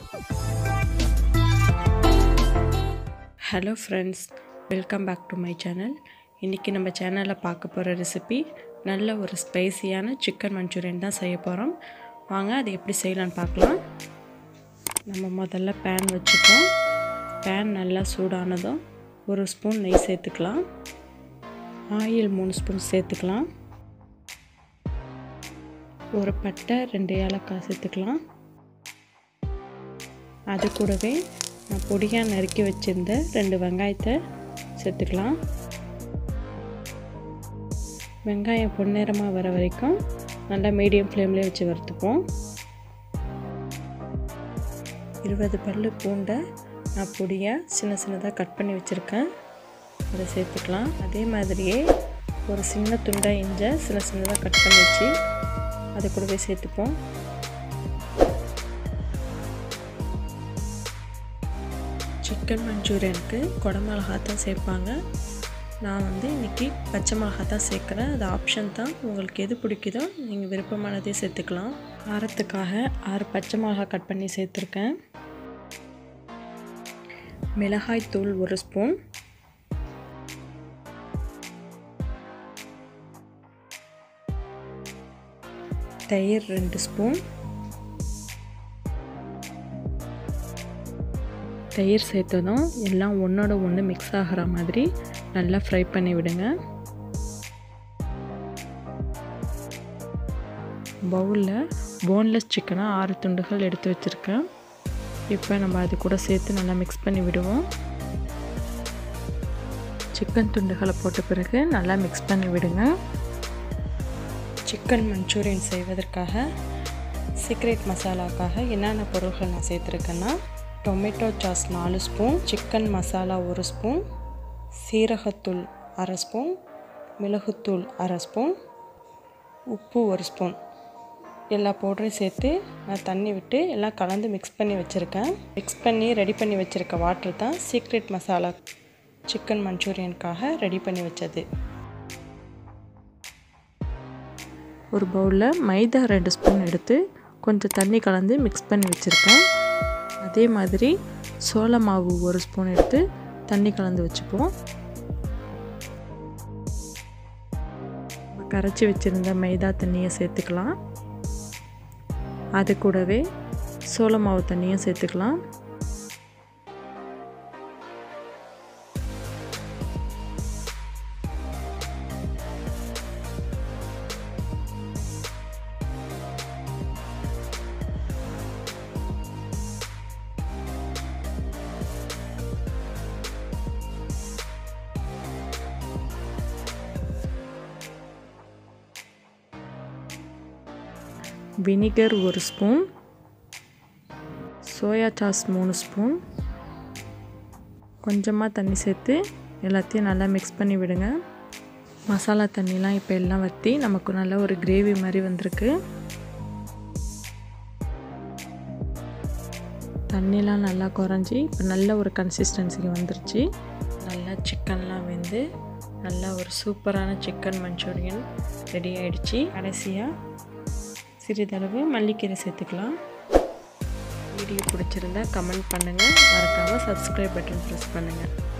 hello friends welcome back to my channel இன்றைக்கி நம்ம சேனலில் பார்க்க போகிற ரெசிபி நல்ல ஒரு ஸ்பைசியான சிக்கன் மஞ்சூரியன் தான் செய்ய போகிறோம் வாங்க அது எப்படி செய்யலான்னு பார்க்கலாம் நம்ம முதல்ல பேன் வச்சுப்போம் பேன் நல்லா சூடானதும் ஒரு ஸ்பூன் நெய் சேர்த்துக்கலாம் ஆயில் மூணு ஸ்பூன் சேர்த்துக்கலாம் ஒரு பட்டை ரெண்டு ஏலக்காய் சேர்த்துக்கலாம் அது கூடவே நான் பொடியாக நறுக்கி வச்சுருந்த ரெண்டு வெங்காயத்தை சேர்த்துக்கலாம் வெங்காயம் பொன்னிறமாக வர வரைக்கும் நல்லா மீடியம் ஃப்ளேம்லேயே வச்சு வறுத்துப்போம் இருபது பல் பூண்டை நான் பொடியாக சின்ன சின்னதாக கட் பண்ணி வச்சுருக்கேன் அதை சேர்த்துக்கலாம் அதே மாதிரியே ஒரு சின்ன துண்டை இஞ்சை சின்ன சின்னதாக கட் பண்ணி வச்சு அதை கூடவே சேர்த்துப்போம் சிக்கன் மஞ்சூரியனுக்கு குடமிளகா தான் சேர்ப்பாங்க நான் வந்து இன்றைக்கி பச்சை மிளகா தான் சேர்க்குறேன் அது ஆப்ஷன் தான் உங்களுக்கு எது பிடிக்குதோ நீங்கள் விருப்பமானதே சேர்த்துக்கலாம் காரத்துக்காக ஆறு பச்சை மிளகா கட் பண்ணி சேர்த்துருக்கேன் மிளகாய் தூள் ஒரு ஸ்பூன் தயிர் ரெண்டு ஸ்பூன் தயிர் சேர்த்ததும் எல்லாம் ஒன்றோட ஒன்று மிக்ஸ் ஆகிற மாதிரி நல்லா ஃப்ரை பண்ணி விடுங்க பவுலில் போன்லெஸ் சிக்கனாக ஆறு துண்டுகள் எடுத்து வச்சுருக்கேன் இப்போ நம்ம அது கூட சேர்த்து நல்லா மிக்ஸ் பண்ணி விடுவோம் சிக்கன் துண்டுகளை போட்ட பிறகு நல்லா மிக்ஸ் பண்ணி விடுங்க சிக்கன் மஞ்சூரியன் செய்வதற்காக சீக்ரெட் மசாலாக்காக என்னென்ன பொருட்கள் நான் சேர்த்துருக்கேன்னா டொமேட்டோ சாஸ் நாலு ஸ்பூன் சிக்கன் மசாலா ஒரு ஸ்பூன் சீரகத்தூள் அரை ஸ்பூன் மிளகுத்தூள் அரை ஸ்பூன் உப்பு ஒரு ஸ்பூன் எல்லா பவுடரையும் சேர்த்து நான் தண்ணி விட்டு எல்லாம் கலந்து மிக்ஸ் பண்ணி வச்சுருக்கேன் மிக்ஸ் பண்ணி ரெடி பண்ணி வச்சுருக்க வாட்டர் தான் சீக்ரெட் மசாலா சிக்கன் மஞ்சூரியனுக்காக ரெடி பண்ணி வச்சது ஒரு பவுலில் மைதா ரெண்டு ஸ்பூன் எடுத்து கொஞ்சம் தண்ணி கலந்து மிக்ஸ் பண்ணி வச்சுருக்கேன் அதே மாதிரி சோள மாவு ஒரு ஸ்பூன் எடுத்து தண்ணி கலந்து வச்சுப்போம் கரைச்சி வச்சுருந்த மைதா தண்ணியை சேர்த்துக்கலாம் அது கூடவே சோள மாவு தண்ணியும் சேர்த்துக்கலாம் வினிகர் ஒரு ஸ்பூன் சோயா சாஸ் மூணு ஸ்பூன் கொஞ்சமாக தண்ணி சேர்த்து எல்லாத்தையும் நல்லா மிக்ஸ் பண்ணி விடுங்க மசாலா தண்ணிலாம் இப்போ எல்லாம் வற்றி நமக்கு நல்ல ஒரு கிரேவி மாதிரி வந்திருக்கு தண்ணிலாம் நல்லா குறைஞ்சி இப்போ நல்ல ஒரு கன்சிஸ்டன்சிக்கு வந்துருச்சு நல்லா சிக்கன்லாம் வெந்து நல்லா ஒரு சூப்பரான சிக்கன் மஞ்சூரியன் ரெடி ஆகிடுச்சு கடைசியாக சிறிதளவு மல்லிக்கீரை சேர்த்துக்கலாம் வீடியோ பிடிச்சிருந்தா கமெண்ட் பண்ணுங்கள் மறக்காமல் சப்ஸ்கிரைப் பட்டன் ப்ரெஸ் பண்ணுங்கள்